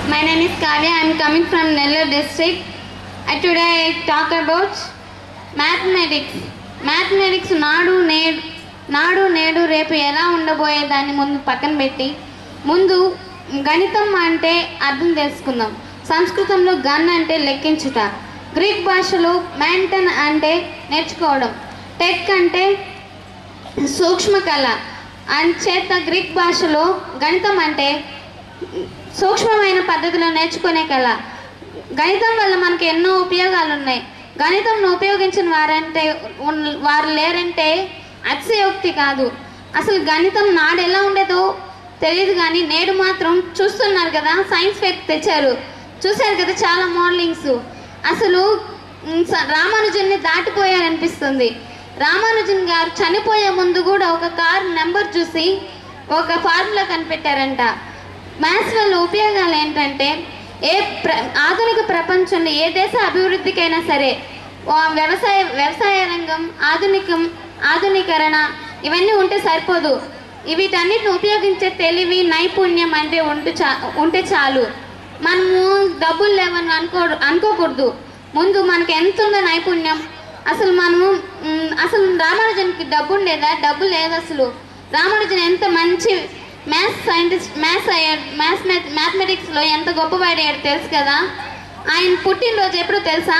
My name is Kavya. I am coming from Nellore district. I today I talk about mathematics. Mathematics నాడు నేడు నాడు నేడు రేపు ఎలా ఉండబోయే దాన్ని ముందు పక్కన పెట్టి ముందు గణితం అంటే అర్థం తెలుసుకుందాం సంస్కృతంలో గన్ అంటే లెక్కించుట గ్రీక్ భాషలో మ్యాంటన్ అంటే నేర్చుకోవడం టెక్ అంటే సూక్ష్మ కళ అంచేత గ్రీక్ భాషలో గణితం అంటే సూక్ష్మమైన పద్ధతిలో నేర్చుకునే కళ గణితం వల్ల మనకి ఎన్నో ఉపయోగాలు ఉన్నాయి గణితంను ఉపయోగించిన వారంటే ఉన్- వారు లేరంటే అతిశయోక్తి కాదు అసలు గణితం నాడు ఎలా ఉండేదో తెలియదు కానీ నేడు మాత్రం చూస్తున్నారు కదా సైన్స్ ఫెక్ తెచ్చారు చూశారు కదా చాలా మోడలింగ్స్ అసలు ఉమ్, స- రామానుజన్ని దాటిపోయారనిపిస్తుంది రామానుజన్ గారు చనిపోయే ముందు కూడా ఒక కార్ నెంబర్ చూసి ఒక ఫార్ములా కనిపెట్టారంట మ్యాథ్స్ వల్ల ఉపయోగాలు ఏంటంటే ఏ ప్ర ఆధునిక ప్రపంచంలో ఏ దేశ అభివృద్ధికైనా సరే ఆ వ్యవసాయ వ్యవసాయ రంగం ఆధునికం ఆధునీకరణ ఇవన్నీ ఉంటే సరిపోదు వీటన్నిటిని ఉపయోగించే తెలివి నైపుణ్యం అంటే ఉంటే చా ఉంటే చాలు మనము డబ్బులు లేవని అనుకో అనుకోకూడదు ముందు మనకి ఎంత ఉందో నైపుణ్యం అసలు మనము మ్, అసలు రామానుజన్కి డబ్బు ఉండేదా డబ్బు లేదు అసలు రామానుజన్ ఎంత మంచి మ్యాథ్స్ సైంటిస్ట్ మ్యాథ్స్ అయ్యాడు మ్యాథ్స్ మ్యాథమెటిక్స్లో ఎంత గొప్పవాడయ్యాడు తెలుసు కదా ఆయన పుట్టినరోజు ఎప్పుడు తెలుసా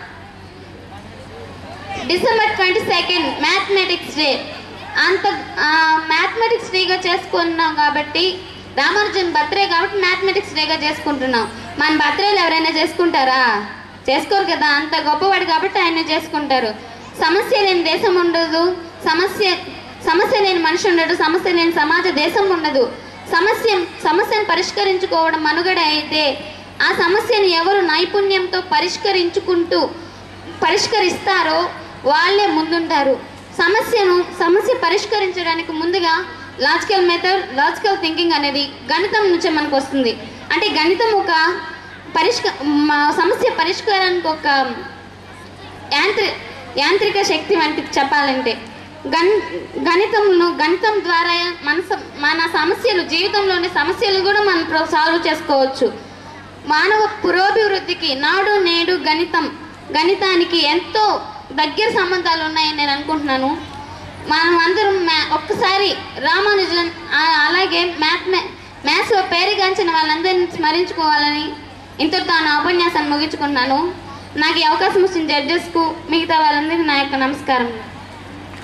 December twenty second mathematics day అంత మ్యాథమెటిక్స్ డేగా చేసుకున్నాం కాబట్టి రామానుజన్ బర్త్డే కాబట్టి మ్యాథమెటిక్స్ డేగా చేసుకుంటున్నాం మన బర్త్డేలు ఎవరైనా చేసుకుంటారా చేసుకోరు కదా అంత గొప్పవాడు కాబట్టి ఆయన చేసుకుంటారు సమస్య లేని దేశం ఉండదు సమస్య సమస్య లేని మనిషి ఉండడు సమస్య లేని సమాజ దేశం ఉండదు సమస్య సమస్యను పరిష్కరించుకోవడం మనుగడ అయితే ఆ సమస్యను ఎవరు నైపుణ్యంతో పరిష్కరించుకుంటూ పరిష్కరిస్తారో వాళ్ళే ముందుంటారు సమస్యను సమస్య పరిష్కరించడానికి ముందుగా లాజికల్ మెథడ్ లాజికల్ థింకింగ్ అనేది గణితం నుంచే మనకు వస్తుంది అంటే గణితం ఒక పరిష్క మ- సమస్య పరిష్కారానికి ఒక యాంత్రి యాంత్రిక శక్తి వంటి చెప్పాలంటే గణ్ గణితంను గణితం ద్వారా మన స- మన సమస్యలు జీవితంలోని సమస్యలు కూడా మనం ప్ర- సాల్వ్ చేసుకోవచ్చు మానవ పురోభివృద్ధికి నాడు నేడు గణితం గణితానికి ఎంతో దగ్గర సంబంధాలు ఉన్నాయని నేను అనుకుంటున్నాను మనం అందరం మ్యా ఒక్కసారి రామానుజన్ ఆ- అలాగే మ్యాథ్ మ్యాథ్స్లో పేరుగాంచిన వాళ్ళందరినీ స్మరించుకోవాలని ఇంతటితో నా ఉపన్యాసాన్ని ముగించుకున్నాను నాకు ఈ అవకాశం ఇచ్చిన జడ్జెస్కు మిగతా వాళ్ళందరికీ నా యొక్క నమస్కారం